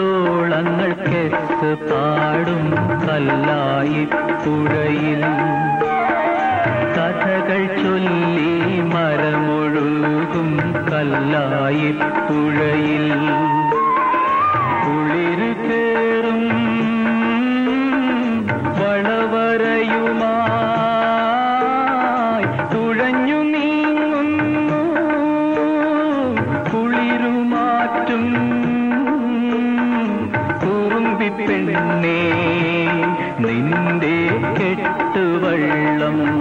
കാറ്റിലോളങ്ങൾക്കെത്ത് പാടും കല്ലായി പുഴയിൽ കഥകൾ ചൊല്ലി മരമൊഴുകും കല്ലായി പുഴയിൽ കുളിര് കേറും വളവരയുമായി തുഴഞ്ഞു നീങ്ങുന്നു കുളിരുമാറ്റും കുറുമ്പി പെണ്ണേ നിന്റെ കെട്ടുവള്ളം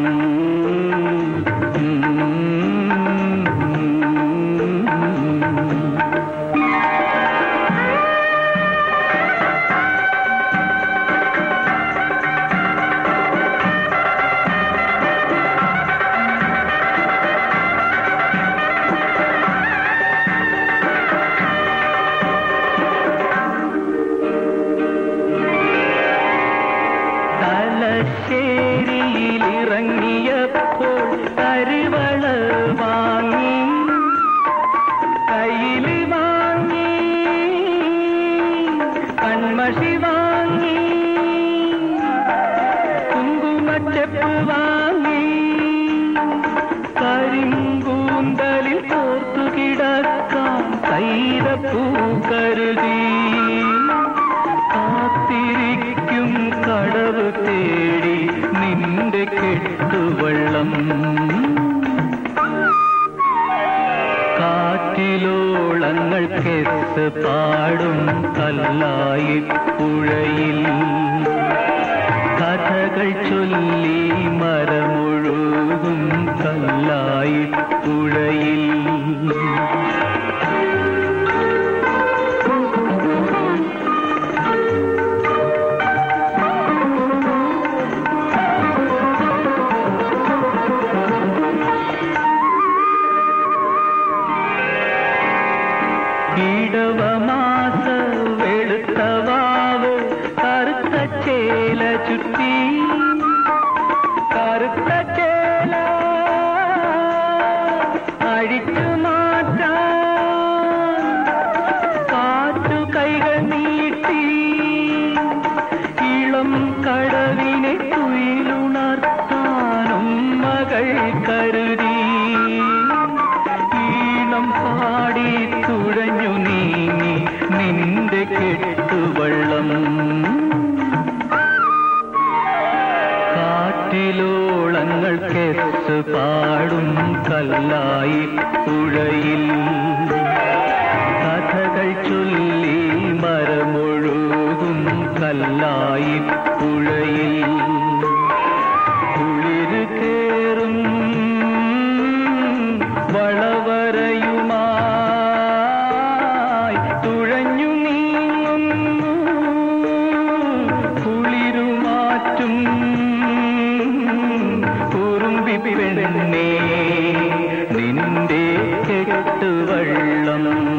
തലശ്ശേരിയിലിറങ്ങിയപ്പോൾ കരുവള വാങ്ങി കയ്യിൽ വാങ്ങി കൺമഷി വാങ്ങി കുങ്കുമച്ചപ്പ് വാങ്ങി കരിങ്കൂന്തലിൽ കോർത്തു കിടക്കാം കൈതപ്പൂ കരുതി കാത്തിരിക്കും കടവ് തേടി നിന്റെ കെട്ടുവള്ളം കാറ്റിലോളങ്ങൾക്കെത്ത് പാടും കല്ലായി പുഴയിൽ കഥകൾ ചൊല്ലി മരമൊഴുകും കല്ലായി പുഴയിൽ ഇടവമാസ വെളുത്തവാവ് കറുത്ത ചേല ചുറ്റി കറുത്ത ചേല അഴിച്ചു മാറ്റാൻ കാറ്റു കൈകൾ നീട്ടി ഇളം കടവിനെ തുയിലുണർത്താനും മകൾ കരുതി ഈണം പാടി തുഴഞ്ഞു നീങ്ങി നിന്റെ കെട്ടുവള്ളം കാറ്റിലോളങ്ങൾക്കെത്ത് പാടും കല്ലായി പുഴയിൽ കഥകൾ ചൊല്ലി മരമൊഴുകും കല്ലായി പുഴയിൽ കുളിര് കേറും വളവരയുമായി തുഴഞ്ഞു നീങ്ങുന്നു കുളിരുമാറ്റും കുറുമ്പി പെണ്ണേ നിന്റെ കെട്ടുവള്ളം